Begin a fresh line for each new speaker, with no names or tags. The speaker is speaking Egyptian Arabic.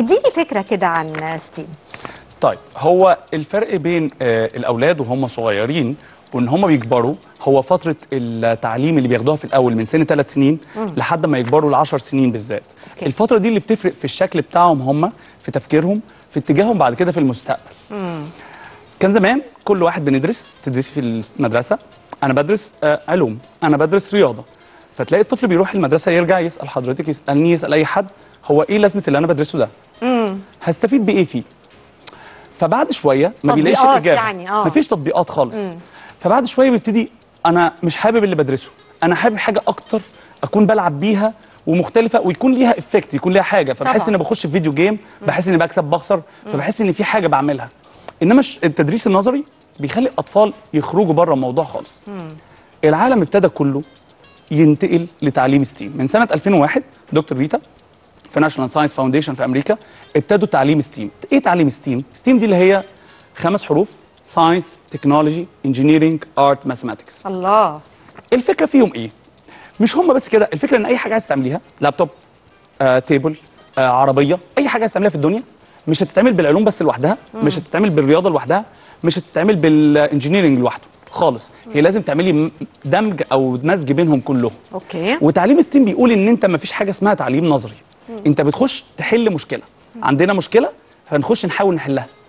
اديني فكره كده عن ستيم
طيب هو الفرق بين آه، الاولاد وهم صغيرين وان هم بيكبروا هو فتره التعليم اللي بياخدوها في الاول من سن ثلاث سنين لحد ما يكبروا ل 10 سنين بالذات
أوكي.
الفتره دي اللي بتفرق في الشكل بتاعهم هم في تفكيرهم في اتجاههم بعد كده في المستقبل كان زمان كل واحد بندرس تدرسي في المدرسه انا بدرس آه، علوم انا بدرس رياضه فتلاقي الطفل بيروح المدرسه يرجع يسال حضرتك يسالني يسال اي حد هو ايه لازمه اللي انا بدرسه ده هستفيد بايه فيه فبعد شويه ما بيلاقيش
تطبيقات
الاجابه
يعني، آه.
مفيش تطبيقات خالص فبعد شويه بيبتدي انا مش حابب اللي بدرسه انا حابب حاجه اكتر اكون بلعب بيها ومختلفه ويكون ليها افكت يكون ليها حاجه فبحس
طبعاً.
اني بخش في فيديو جيم بحس اني بكسب بخسر فبحس ان في حاجه بعملها انما الش- التدريس النظري بيخلي الاطفال يخرجوا بره الموضوع خالص العالم ابتدى كله ينتقل لتعليم ستيم من سنه 2001 دكتور ريتا في ناشونال ساينس فاونديشن في امريكا ابتدوا تعليم ستيم ايه تعليم ستيم ستيم دي اللي هي خمس حروف ساينس تكنولوجي انجينيرنج ارت ماثماتكس
الله
الفكره فيهم ايه مش هم بس كده الفكره ان اي حاجه عايز تعمليها لابتوب آه، تيبل آه، عربيه اي حاجه عايز تعمليها في الدنيا مش هتتعمل بالعلوم بس لوحدها مش هتتعمل بالرياضه لوحدها مش هتتعمل بالانجينيرنج لوحده خالص هي لازم تعملي م- دمج او مزج بينهم كلهم
اوكي
وتعليم ستيم بيقول ان انت ما فيش حاجه اسمها تعليم نظري انت بتخش تحل مشكله عندنا مشكله فنخش نحاول نحلها